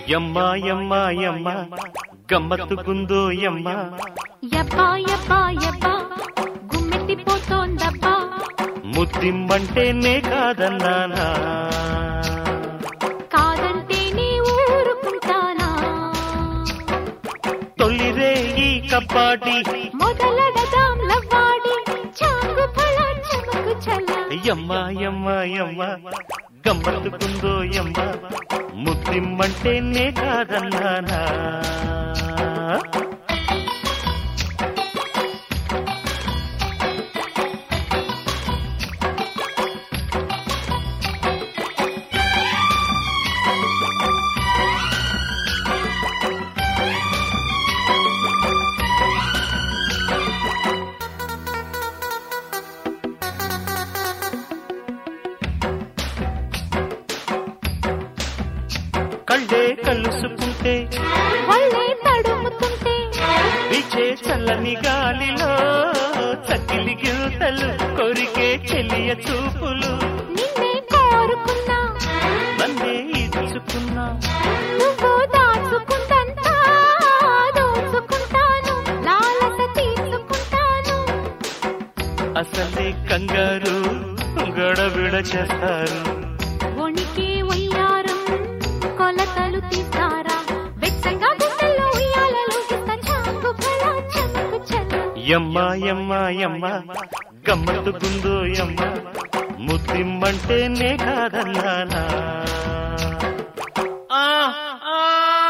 యమ్మ యమ్మ యమ్మ గమ్మత్తుకుందో యమ్మ యబ్బా యబ్బా యబ్బా గుమ్మెత్తిపోతోందబ్బా ముద్దిమ్మంటేనే కాదన్నానా కాదంటే నీ ఊరుకుంటానా తొలిరే ఈ కబ్బాడి మొదలడదాం లవ్వాడి చాంగు ఫల చమకు చల యమ్మ యమ్మ యమ్మ గమ్మత్తుకుందో యమ్మ ముద్దిమ్మంటేనే కాదన్నానా కళ్ళే కలుసుకుంటే వల్లే తడుముతుంటే విచే చల్లని గాలిలో చకిలి గిల్తలు కొరికే చెలియ చూపులు నిన్నే కోరుకున్నా నన్నే ఇచ్చుకున్నా నువ్వు దాచుకుంటంతా దోచుకుంటాను లాలస తీసుకుంటాను అసలే కంగారు గడబిడ చేస్తారు వణికే వయ్యారం కొలతలు తీస్తారా వెచ్చంగా గుండెల్లో ఉయ్యాలలో గిత్త చాకు ఫల చమకు చల యమ్మ యమ్మ యమ్మ గమ్మత్తుకుందో యమ్మ ముద్దిమ్మంటేనే కాదన్నానా ఆ, ఆ.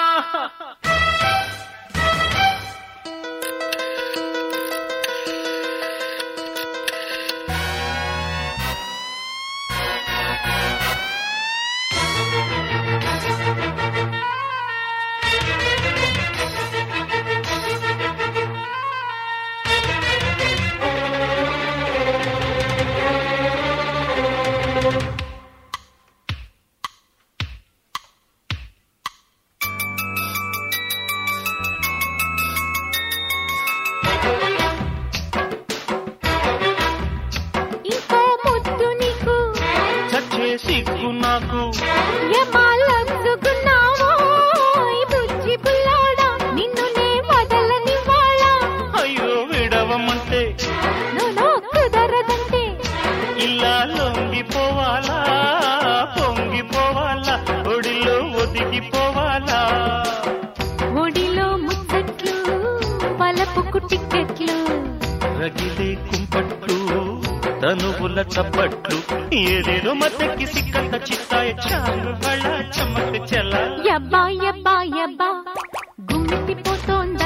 ఇంకో ముద్దు నీకు చచ్చే సిగ్గు నాకు ఎమాలొచ్చుకున్నావో ఈ బుజ్జి బుల్లోడా నిన్ను నే వదలనివ్వాళా అయ్యో విడవమంటే నువ్వు కుదరదంటే ఇలా లొంగిపోవాలా పొంగిపోవాలా ఒడిలో ఒదిగిపోవాలా ఒడిలో ముచ్చట్లు పలపుకు టిక్కెట్లు రగిలే కుంపట్లు తనువుల చప్పట్లు ఏదేదో మతకి సిక్కంత చిత్తాయ చాలు బళ చమక్ చల యబ్బా యబ్బా యబ్బా గుమ్మెత్తిపోతోంది